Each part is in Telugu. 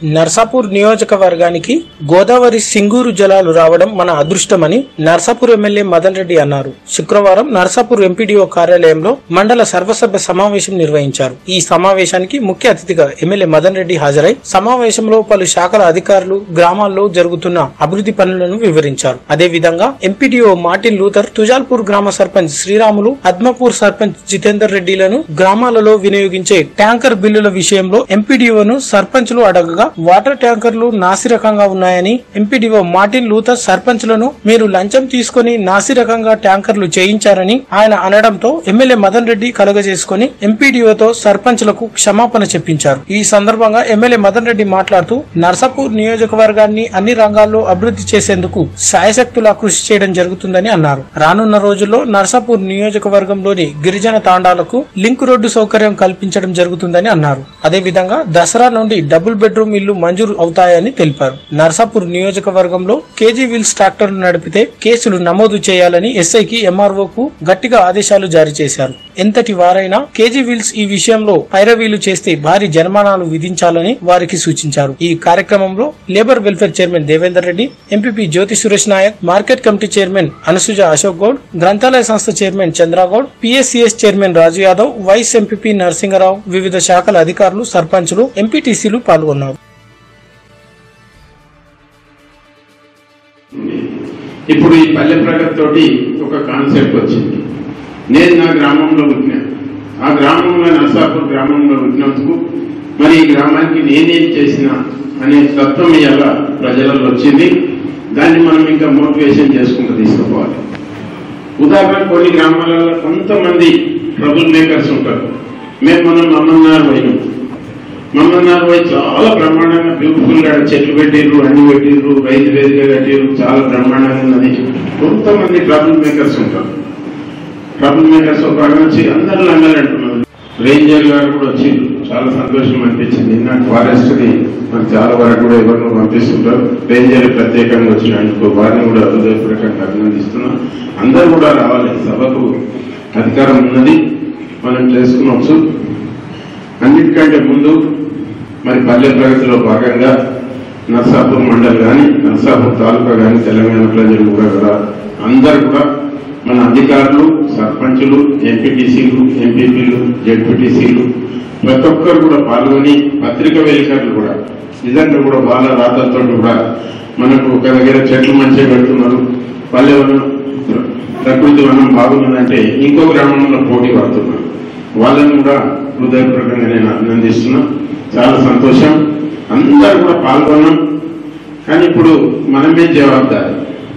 నర్సాపూర్ నియోజకవర్గానికి గోదావరి సింగూరు జలాలు రావడం మన అదృష్టమని నర్సాపూర్ ఎమ్మెల్యే మదన్ రెడ్డి అన్నారు శుక్రవారం నర్సాపూర్ ఎంపీడీఓ కార్యాలయంలో మండల సర్వసభ్య సమావేశం నిర్వహించారు ఈ సమావేశానికి ముఖ్య అతిథిగా ఎమ్మెల్యే మదన్ రెడ్డి హాజరై సమావేశంలో పలు శాఖల అధికారులు గ్రామాల్లో జరుగుతున్న అభివృద్ధి పనులను వివరించారు అదేవిధంగా ఎంపీడీఓ మార్టిన్ లూథర్ తుజాల్పూర్ గ్రామ సర్పంచ్ శ్రీరాములు అద్మపూర్ సర్పంచ్ జితేందర్ రెడ్డిలను గ్రామాలలో వినియోగించే ట్యాంకర్ బిల్లుల విషయంలో ఎంపీడీఓను సర్పంచ్లు అడగగా వాటర్ ట్యాంకర్లు నాసిరకంగా ఉన్నాయని ఎంపీడీఓ మార్టిన్ లూథర్ సర్పంచ్లను మీరు లంచం తీసుకుని నాసిరకంగా ట్యాంకర్లు చేయించారని ఆయన అనడంతో ఎమ్మెల్యే మదన్ రెడ్డి కలగజేసుకుని ఎంపీడీఓతో సర్పంచ్లకు క్షమాపణ చెప్పించారు ఈ సందర్భంగా ఎమ్మెల్యే మదన్ రెడ్డి మాట్లాడుతూ నర్సాపూర్ నియోజకవర్గాన్ని అన్ని రంగాల్లో అభివృద్ధి చేసేందుకు శాయశక్తులా కృషి చేయడం జరుగుతుందని అన్నారు రానున్న రోజుల్లో నర్సాపూర్ నియోజకవర్గంలోని గిరిజన తాండాలకు లింక్ రోడ్డు సౌకర్యం కల్పించడం జరుగుతుందని అన్నారు అదేవిధంగా దసరా నుండి డబుల్ బెడ్రూమ్ ఇల్లు మంజూరు అవుతాయని తెలిపారు నర్సాపూర్ నియోజకవర్గంలో కేజీ వీల్స్ ట్రాక్టర్లు నడిపితే కేసులు నమోదు చేయాలని ఎస్ఐకి ఎంఆర్ఓకు గట్టిగా ఆదేశాలు జారీ చేశారు ఎంతటి వారైనా కేజీ వీల్స్ ఈ విషయంలో పైరవీలు చేస్తే భారీ జరిమానాలు విధించాలని వారికి సూచించారు ఈ కార్యక్రమంలో labour welfare chairman Devender Reddy MPP Jyothi Suresh Naik market committee chairman Anasuja Ashok Goud గ్రంథాలయ సంస్థ chairman Chandragoud PSCS chairman Raju Yadav vice MPP Narasingarao వివిధ శాఖల అధికారులు సర్పంచులు ఎంపీటీసీలు పాల్గొన్నారు ఇప్పుడు ఈ పల్లె ప్రగతి తోటి ఒక కాన్సెప్ట్ వచ్చింది నేను నా గ్రామంలో పుట్టినా ఆ గ్రామంలో నర్సాపూర్ గ్రామంలో పుట్టినందుకు మరి ఈ గ్రామానికి నేనేం చేసిన అనే తత్వం ఇవాళ ప్రజలలో వచ్చింది దాన్ని మనం ఇంకా మోటివేషన్ చేసుకుంటూ తీసుకుపోవాలి ఉదాహరణ కొన్ని గ్రామాలలో కొంతమంది ట్రబుల్ మేకర్స్ ఉంటారు మేము మనం మమ్మల్నారు పోయినాం మమ్మల్నారు పోయి చాలా బ్రహ్మాండంగా బ్యూటిఫుల్ గా చెట్లు పెట్టిర్రు అన్ని పెట్టిర్రు రైతు వేదిక కట్టిర్రు చాలా బ్రహ్మాండంగా ఉన్నది కొంతమంది ట్రబుల్ మేకర్స్ ఉంటారు ట్రబుల్ మేకర్స్ ఒక వచ్చి అందరూ లంగాలు అంటున్నారు రేంజర్ గారు కూడా వచ్చి చాలా సంతోషం అనిపించింది నాకు ఫారెస్ట్ కి మరి చాలా వరకు కూడా ఎవరినో పంపిస్తుంటారు రేంజర్ ప్రత్యేకంగా వచ్చినందుకు వారిని కూడా హృదయపూర్వకంగా అభినందిస్తున్నాం అందరూ కూడా రావాలి సభకు అధికారం ఉన్నది మనం చేసుకునవచ్చు అన్నిటికంటే ముందు మరి పల్లె ప్రగతిలో భాగంగా నర్సాపూర్ మండల్ కానీ నర్సాపూర్ తాలూకా కానీ తెలంగాణ ప్రజలు కూడా కూడా అందరు కూడా మన అధికారులు సర్పంచులు ఎంపీటీసీలు ఎంపీపీలు జెడ్పీటీసీలు ప్రతి ఒక్కరు కూడా పాల్గొని పత్రిక వెలికర్లు కూడా నిజంగా కూడా వాళ్ళ రాతలతో కూడా మనకు ఒక దగ్గర చెట్లు మంచిగా పెడుతున్నారు పల్లె వనం ప్రకృతి వనం బాగున్నదంటే ఇంకో గ్రామంలో పోటీ పడుతున్నారు వాళ్ళని కూడా హృదయపూర్వకంగా నేను అభినందిస్తున్నా చాలా సంతోషం అందరూ కూడా పాల్గొన్నాం కానీ ఇప్పుడు మనమే జవాబుదారి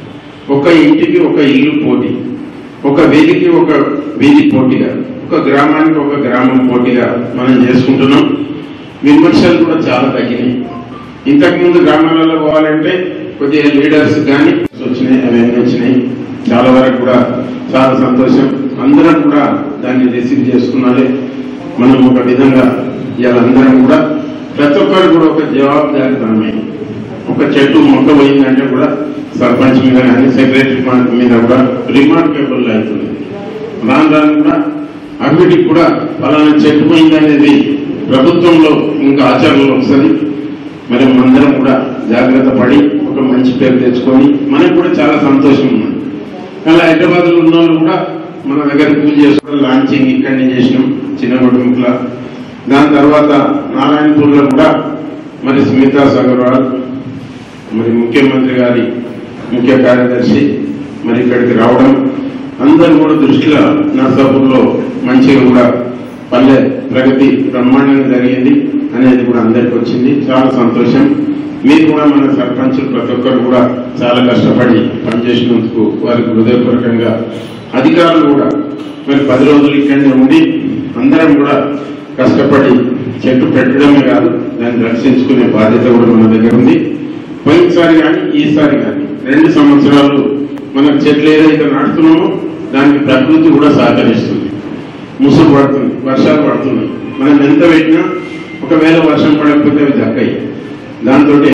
ఒక ఇంటికి ఒక ఇల్లు పోటీ ఒక వీధికి ఒక వీధి పోటీగా ఒక గ్రామానికి ఒక గ్రామం పోటీగా మనం చేసుకుంటున్నాం విమర్శలు కూడా చాలా తగ్గినాయి ఇంతకుముందు గ్రామాలలో పోవాలంటే కొద్దిగా లీడర్స్ కానీ వచ్చినాయి అవన్నీ వచ్చినాయి చాలా వరకు కూడా చాలా సంతోషం అందరం కూడా దాన్ని రిసీవ్ చేసుకున్నారే మనం ఒక విధంగా ఇవాళ అందరం కూడా ప్రతి ఒక్కరు కూడా ఒక జవాబుదారితనమే ఒక చెట్టు మొక్క పోయిందంటే కూడా సర్పంచ్ మీద కానీ సెక్రటరీ మీద కూడా రిమార్కబుల్ అవుతుంది రాను రాను కూడా అభివృద్ధికి కూడా ఫలానా చెట్టు పోయిందనేది ప్రభుత్వంలో ఇంకా ఆచరణలో వస్తుంది మరి మనందరం కూడా జాగ్రత్త పడి ఒక మంచి పేరు తెచ్చుకొని మనకు కూడా చాలా సంతోషం ఉంది అలా హైదరాబాద్ లో ఉన్న వాళ్ళు కూడా మన దగ్గర పూజ చేసుకోవడం లాంచింగ్ ఇక్కడనే చేసినాం చిన్న కుటుంబల దాని తర్వాత నారాయణపూర్లో కూడా మరి స్మితా అగర్వాల్ మరి ముఖ్యమంత్రి గారి ముఖ్య కార్యదర్శి మరి ఇక్కడికి రావడం అందరూ కూడా దృష్టిలో నర్సాపూర్లో మంచిగా కూడా పల్లె ప్రగతి బ్రహ్మాండంగా జరిగింది అనేది కూడా అందరికి వచ్చింది చాలా సంతోషం మీరు కూడా మన సర్పంచులు ప్రతి ఒక్కరు కూడా చాలా కష్టపడి పనిచేసినందుకు వారికి హృదయపూర్వకంగా అధికారులు కూడా మరి పది రోజులు ఇక్కడనే ఉండి అందరం కూడా కష్టపడి చెట్టు పెట్టడమే కాదు దాన్ని రక్షించుకునే బాధ్యత కూడా మన దగ్గర ఉంది పోయినసారి కానీ ఈసారి కానీ రెండు సంవత్సరాలు మనకు చెట్లు ఏదైతే నాటుతున్నామో దానికి ప్రకృతి కూడా సహకరిస్తుంది ముసుగు పడుతుంది వర్షాలు పడుతున్నాయి మనం ఎంత పెట్టినా ఒకవేళ వర్షం పడకపోతే అవి దక్కాయి దాంతో